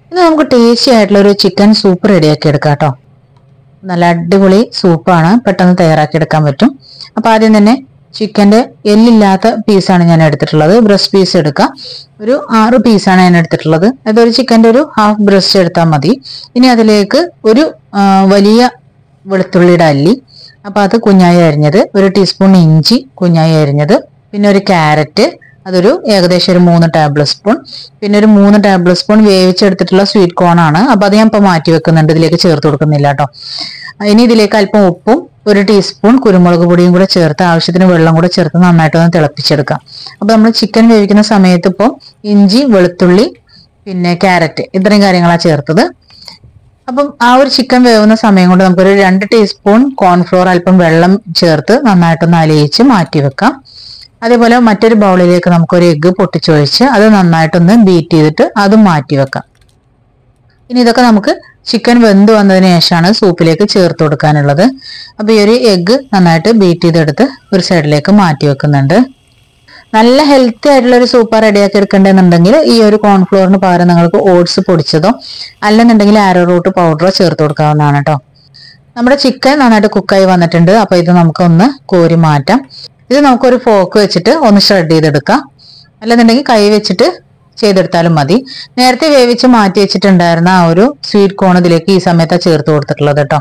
ഇന്ന് നമുക്ക് ടേസ്റ്റി ആയിട്ടുള്ള ഒരു ചിക്കൻ സൂപ്പ് റെഡിയാക്കി എടുക്കാം കേട്ടോ നല്ല അടിപൊളി സൂപ്പാണ് പെട്ടെന്ന് തയ്യാറാക്കി എടുക്കാൻ പറ്റും അപ്പൊ ആദ്യം തന്നെ ചിക്കന്റെ എല്ലില്ലാത്ത പീസാണ് ഞാൻ എടുത്തിട്ടുള്ളത് ബ്രസ്റ്റ് പീസ് എടുക്കാം ഒരു ആറ് പീസാണ് ഞാൻ എടുത്തിട്ടുള്ളത് അതൊരു ചിക്കന്റെ ഒരു ഹാഫ് ബ്രസ്റ്റ് എടുത്താൽ മതി ഇനി അതിലേക്ക് ഒരു ആ, വലിയ വെളുത്തുള്ളിയുടെ അല്ലി അപ്പൊ അത് കുഞ്ഞായി അരിഞ്ഞത് ഒരു ടീസ്പൂൺ ഇഞ്ചി കുഞ്ഞായി അരിഞ്ഞത് പിന്നെ ഒരു ക്യാരറ്റ് അതൊരു ഏകദേശം ഒരു മൂന്ന് ടേബിൾ സ്പൂൺ പിന്നെ ഒരു മൂന്ന് ടേബിൾ സ്പൂൺ വേവിച്ചെടുത്തിട്ടുള്ള സ്വീറ്റ് കോൺ ആണ് അപ്പൊ അത് ഞാൻ ഇപ്പൊ മാറ്റി വെക്കുന്നുണ്ട് ഇതിലേക്ക് ചേർത്ത് കൊടുക്കുന്നില്ല കേട്ടോ ഇനി ഇതിലേക്ക് അല്പം ഉപ്പും ഒരു ടീസ്പൂൺ കുരുമുളക് പൊടിയും കൂടെ ചേർത്ത് ആവശ്യത്തിന് വെള്ളം കൂടെ ചേർത്ത് നന്നായിട്ട് ഒന്ന് തിളപ്പിച്ചെടുക്കാം അപ്പൊ നമ്മൾ ചിക്കൻ വേവിക്കുന്ന സമയത്ത് ഇപ്പോൾ ഇഞ്ചി വെളുത്തുള്ളി പിന്നെ ക്യാരറ്റ് ഇത്രയും കാര്യങ്ങളാണ് ചേർത്തത് അപ്പം ആ ഒരു ചിക്കൻ വേവുന്ന സമയം കൊണ്ട് നമുക്കൊരു രണ്ട് ടീസ്പൂൺ കോൺഫ്ലോർ അല്പം വെള്ളം ചേർത്ത് നന്നായിട്ടൊന്ന് അലിയിച്ച് മാറ്റി വെക്കാം അതേപോലെ മറ്റൊരു ബൗളിലേക്ക് നമുക്കൊരു എഗ്ഗ് പൊട്ടിച്ചൊഴിച്ച് അത് നന്നായിട്ടൊന്ന് ബീറ്റ് ചെയ്തിട്ട് അതും മാറ്റി വെക്കാം ഇനി ഇതൊക്കെ നമുക്ക് ചിക്കൻ വെന്ത് വന്നതിന് ശേഷമാണ് സൂപ്പിലേക്ക് ചേർത്ത് കൊടുക്കാനുള്ളത് അപ്പൊ ഈ ഒരു എഗ്ഗ് നന്നായിട്ട് ബീറ്റ് ചെയ്തെടുത്ത് ഒരു സൈഡിലേക്ക് മാറ്റി വെക്കുന്നുണ്ട് നല്ല ഹെൽത്തി ആയിട്ടുള്ള ഒരു സൂപ്പ് റെഡിയാക്കി എടുക്കണ്ടെന്നുണ്ടെങ്കിൽ ഈ ഒരു കോൺഫ്ലോറിന് പകരം നിങ്ങൾക്ക് ഓട്സ് പൊടിച്ചതോ അല്ലെന്നുണ്ടെങ്കിൽ ആരോ റൂട്ട് പൗഡറോ ചേർത്ത് കൊടുക്കാവുന്നതാണ് കേട്ടോ നമ്മുടെ ചിക്കൻ നന്നായിട്ട് കുക്കായി വന്നിട്ടുണ്ട് അപ്പൊ ഇത് നമുക്കൊന്ന് കോരി മാറ്റാം ഇത് നമുക്കൊരു ഫോക്ക് വെച്ചിട്ട് ഒന്ന് ഷ്രെഡ് ചെയ്തെടുക്കാം അല്ലെന്നുണ്ടെങ്കിൽ കൈ വെച്ചിട്ട് ചെയ്തെടുത്താലും മതി നേരത്തെ വേവിച്ച് മാറ്റി വെച്ചിട്ടുണ്ടായിരുന്ന ആ ഒരു സ്വീറ്റ് കോൺ ഇതിലേക്ക് ഈ സമയത്താണ് ചേർത്ത് കൊടുത്തിട്ടുള്ളത് കേട്ടോ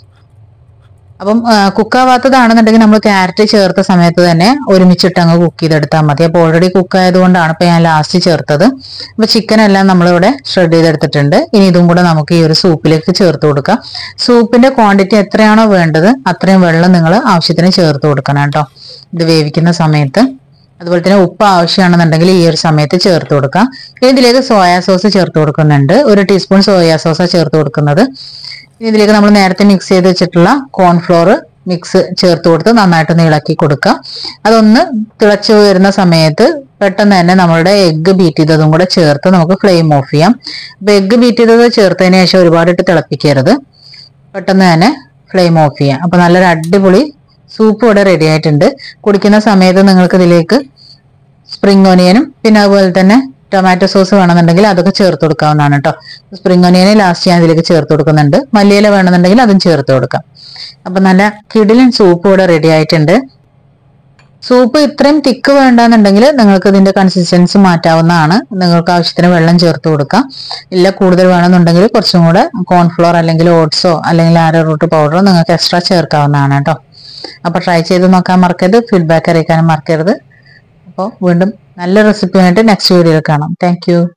അപ്പം കുക്കാവാത്തതാണെന്നുണ്ടെങ്കിൽ നമ്മൾ ക്യാരറ്റ് ചേർത്ത സമയത്ത് തന്നെ ഒരുമിച്ചിട്ട് അങ്ങ് കുക്ക് ചെയ്തെടുത്താൽ മതി അപ്പോൾ ഓൾറെഡി കുക്ക് ആയതുകൊണ്ടാണ് ഇപ്പൊ ഞാൻ ലാസ്റ്റ് ചേർത്തത് അപ്പൊ ചിക്കൻ എല്ലാം നമ്മളിവിടെ ഷ്രെഡ് ചെയ്തെടുത്തിട്ടുണ്ട് ഇനി ഇതും കൂടെ നമുക്ക് ഈ ഒരു സൂപ്പിലേക്ക് ചേർത്ത് കൊടുക്കാം സൂപ്പിന്റെ ക്വാണ്ടിറ്റി എത്രയാണോ വേണ്ടത് അത്രയും വെള്ളം നിങ്ങൾ ആവശ്യത്തിന് ചേർത്ത് കൊടുക്കണം കേട്ടോ ഇത് വേവിക്കുന്ന സമയത്ത് അതുപോലെ തന്നെ ഉപ്പ് ആവശ്യമാണെന്നുണ്ടെങ്കിൽ ഈ ഒരു സമയത്ത് ചേർത്ത് കൊടുക്കാം ഇനി ഇതിലേക്ക് സോയാ സോസ് ചേർത്ത് കൊടുക്കുന്നുണ്ട് ഒരു ടീസ്പൂൺ സോയാ സോസാണ് ചേർത്ത് കൊടുക്കുന്നത് ഇനി ഇതിലേക്ക് നമ്മൾ നേരത്തെ മിക്സ് ചെയ്ത് വെച്ചിട്ടുള്ള കോൺഫ്ലോർ മിക്സ് ചേർത്ത് കൊടുത്ത് നന്നായിട്ടൊന്ന് ഇളക്കി കൊടുക്കുക അതൊന്ന് തിളച്ചു വരുന്ന സമയത്ത് പെട്ടെന്ന് തന്നെ നമ്മളുടെ എഗ്ഗ് ബീറ്റ് ചെയ്തതും കൂടെ ചേർത്ത് നമുക്ക് ഫ്ലെയിം ഓഫ് ചെയ്യാം അപ്പൊ എഗ്ഗ് ബീറ്റ് ചെയ്തത് ചേർത്തതിന് ശേഷം ഒരുപാട് ഇട്ട് തിളപ്പിക്കരുത് പെട്ടെന്ന് തന്നെ ഫ്ലെയിം ഓഫ് ചെയ്യാം അപ്പൊ നല്ലൊരു അടിപൊളി സൂപ്പ് ഇവിടെ റെഡി ആയിട്ടുണ്ട് കുടിക്കുന്ന സമയത്ത് നിങ്ങൾക്ക് ഇതിലേക്ക് സ്പ്രിംഗ് ഒനിയനും പിന്നെ അതുപോലെ തന്നെ ടൊമാറ്റോ സോസ് വേണമെന്നുണ്ടെങ്കിൽ അതൊക്കെ ചേർത്ത് കൊടുക്കാവുന്നതാണ് കേട്ടോ സ്പ്രിംഗ് ഒനിയനെ ലാസ്റ്റ് ഞാൻ ഇതിലേക്ക് ചേർത്ത് കൊടുക്കുന്നുണ്ട് മല്ലിയില വേണമെന്നുണ്ടെങ്കിൽ അതും ചേർത്ത് കൊടുക്കാം അപ്പൊ നല്ല കിടിലൻ സൂപ്പ് ഇവിടെ റെഡി ആയിട്ടുണ്ട് സൂപ്പ് ഇത്രയും തിക്ക് വേണ്ടാന്നുണ്ടെങ്കിൽ നിങ്ങൾക്ക് ഇതിന്റെ കൺസിസ്റ്റൻസി മാറ്റാവുന്നതാണ് നിങ്ങൾക്ക് ആവശ്യത്തിന് വെള്ളം ചേർത്ത് കൊടുക്കാം ഇല്ല കൂടുതൽ വേണമെന്നുണ്ടെങ്കിൽ കുറച്ചും കൂടെ കോൺഫ്ലോർ അല്ലെങ്കിൽ ഓട്സോ അല്ലെങ്കിൽ ആരോ റൂട്ട് പൗഡറോ നിങ്ങൾക്ക് എക്സ്ട്രാ ചേർക്കാവുന്നതാണ് കേട്ടോ അപ്പൊ ട്രൈ ചെയ്ത് നോക്കാൻ മറക്കരുത് ഫീഡ്ബാക്ക് അറിയിക്കാനും മറക്കരുത് അപ്പോൾ വീണ്ടും നല്ല റെസിപ്പി ആയിട്ട് നെക്സ്റ്റ് വീഡിയോയിൽ കാണാം താങ്ക്